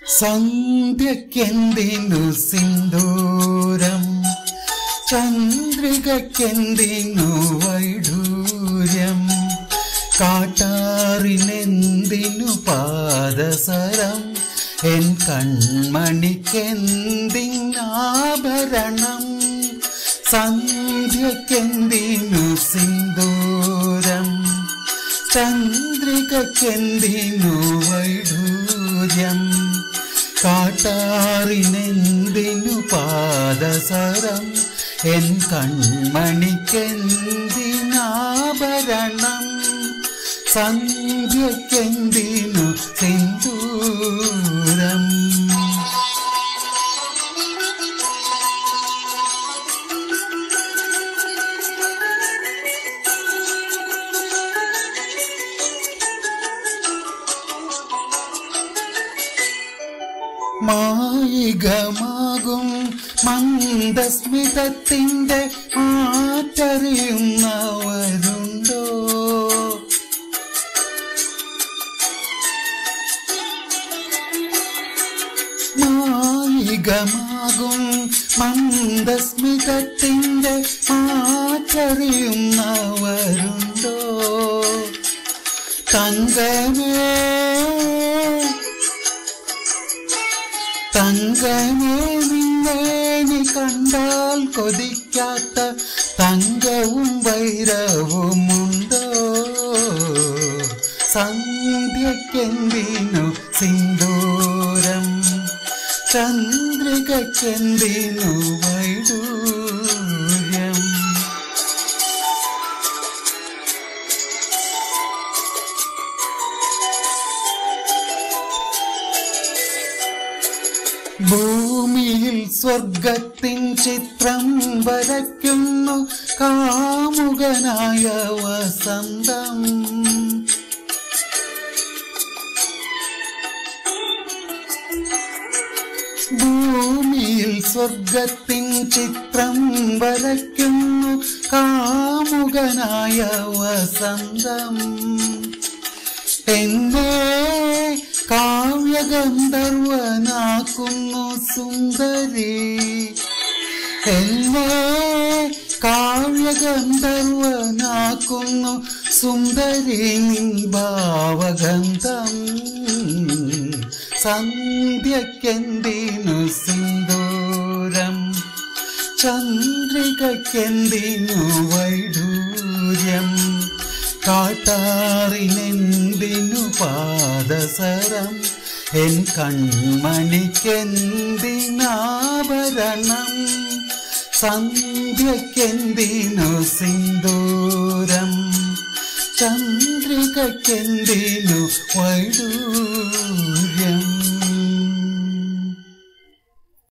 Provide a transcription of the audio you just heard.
സന്ധ്യക്കെന്തിനു സിന്ദൂരം ചന്ദ്രികക്കെന്തിനു വൈഡൂര്യം കാട്ടാറിനെന്തിനു പാദസരം എൻ കൺമണിക്കെന്തിനാഭരണം സന്ധ്യക്കെന്തിനു സിന്ദൂരം ചന്ദ്രികക്കെന്തിനു വൈഡൂര്യം കാട്ടാറിനെന്തിനു പാദസരം എൻ കൺമണിക്കെന്തിനാഭരണം സന്ധ്യക്കെന്തിനു സിന്ദൂരം മായികമാകും മന്ദസ്മിതത്തിൻ്റെ മാറ്ററിയുന്നവരുണ്ടോ മായികമാകും മന്ദസ്മിതത്തിൻ്റെ മാറ്ററിയുന്നവരുണ്ടോ തങ്കമേ തങ്കമേ നിന്നെ നീ കണ്ടാൽ കൊതിക്കാത്ത തങ്കവും വൈരവുമുണ്ടോ സന്ധ്യക്കെന്തിനു സിന്ദൂരം ചന്ദ്രികക്കെന്തിനു വൈഡൂര്യം ഭൂമിയിൽ സ്വർഗത്തിൻ ചിത്രം വരയ്ക്കുന്നു കാമുകനായ വസന്തം ഭൂമിയിൽ സ്വർഗത്തിൻ ചിത്രം വരയ്ക്കുന്നു കാമുകനായ വസന്തം എന്നെ കാവ്യഗന്ധർവനാക്കുന്നു സുന്ദരി എന്നെ കാവ്യഗന്ധർവനാക്കുന്നു സുന്ദരി നിൻ ഭാവഗന്ധം സന്ധ്യക്കെന്തിനു സിന്ദൂരം ചന്ദ്രികക്കെന്തിനു വൈഡൂര്യം കാട്ടാറിനെന്തിനു പാദസരം എൻ കൺമണിക്കെന്തിനാഭരണം സന്ധ്യക്കെന്തിനു സിന്ദൂരം ചന്ദ്രികക്കെന്തിനു വൈഡൂര്യം